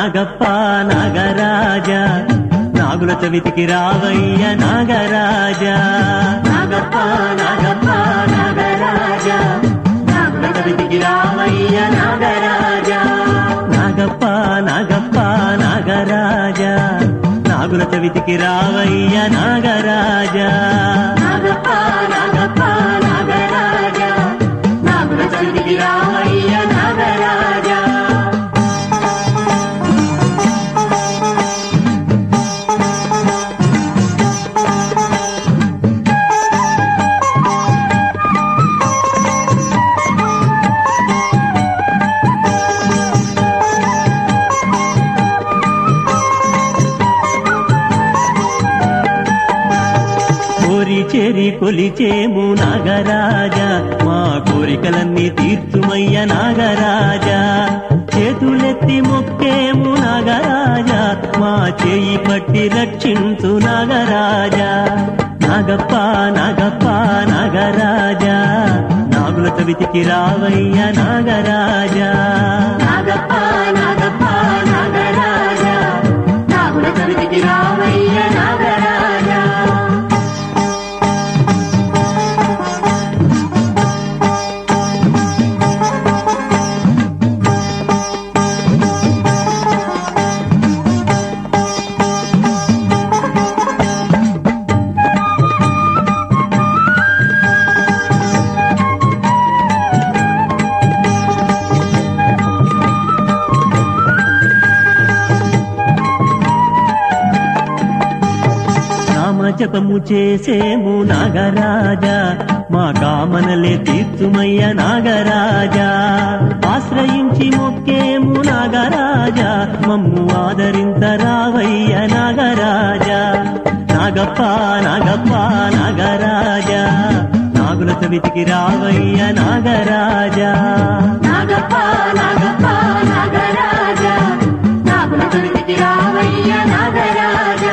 నాగప్ప నాగరాజ నాగుల చవితికి రావయ్య నాగరాజ నాగప్ప నాగప్ప నాగరాజ నాగుల చవితికి రావయ్య నాగరాజ నాగప్ప నాగప్ప నాగరాజ నాగుల చవితికి రావయ్య నాగరాజ నాగప్ప నాగప్ప నాగరాజ నాగుల చవితికి రావయ్య నాగరాజ కోరి చేరి కొలిచేము నాగరాజ మా కోరికలన్నీ తీర్చుమయ్య నాగరాజ చేతులెత్తి మొక్కేము నాగరాజ మా చేయి పట్టి రక్షించు నాగరాజ నాగప్ప నాగప్ప నాగరాజ నాగుల చవితికి రావయ్య నాగరాజ నాగప్ప నాగప్ప నాగరాజ నాగుల చవితికి రావయ్య నాగరాజ నామ జపము చేసేము నాగరాజ మా కామనలే తీర్చుమయ్య నాగరాజ ఆశ్రయించి మొక్కేము నాగరాజ మమ్ము ఆదరించరావయ్య నాగరాజ నాగప్ప నాగప్ప నాగరాజ నాగుల చవితికి రావయ్య నాగరాజ నాగప్ప నాగప్ప నాగరాజ నాగుల చవితికి రావయ్య నాగరాజ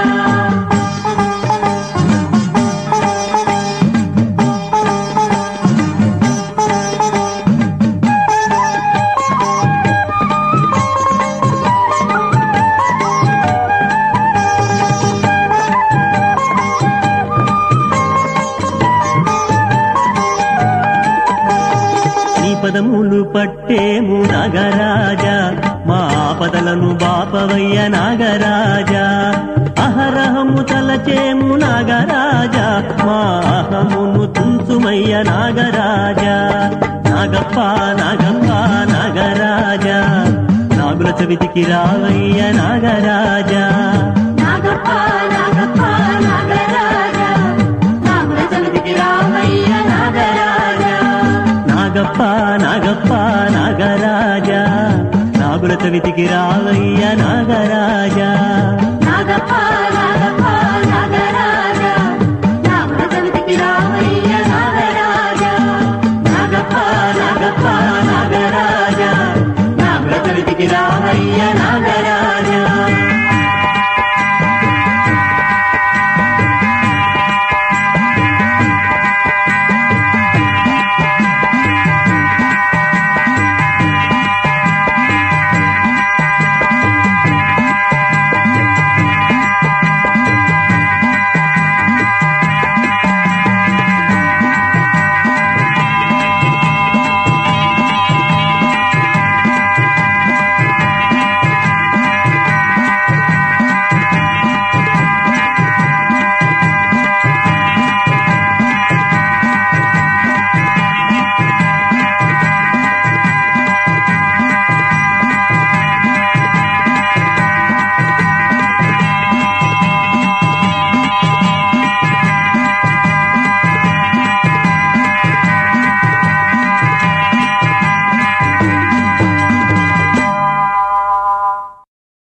నీ పదములు పట్టేము నాగరాజ మా ఆపదలను బాపవయ్య నాగరాజ అహరహము తలచేము నాగరాజ మా అహమును తుంచుమయ్య నాగరాజ నాగప్ప నాగప్ప నాగరాజ నాగుల చవితికి రావయ్య నాగరాజ నాగప్ప నాగప్ప నాగరాజ నాగుల చవితికి రావయ్య నాగరాజ నాగప్ప నాగప్ప నాగరాజ నాగుల చవితికి రావయ్య నాగరాజ నాగప్ప నాగప్ప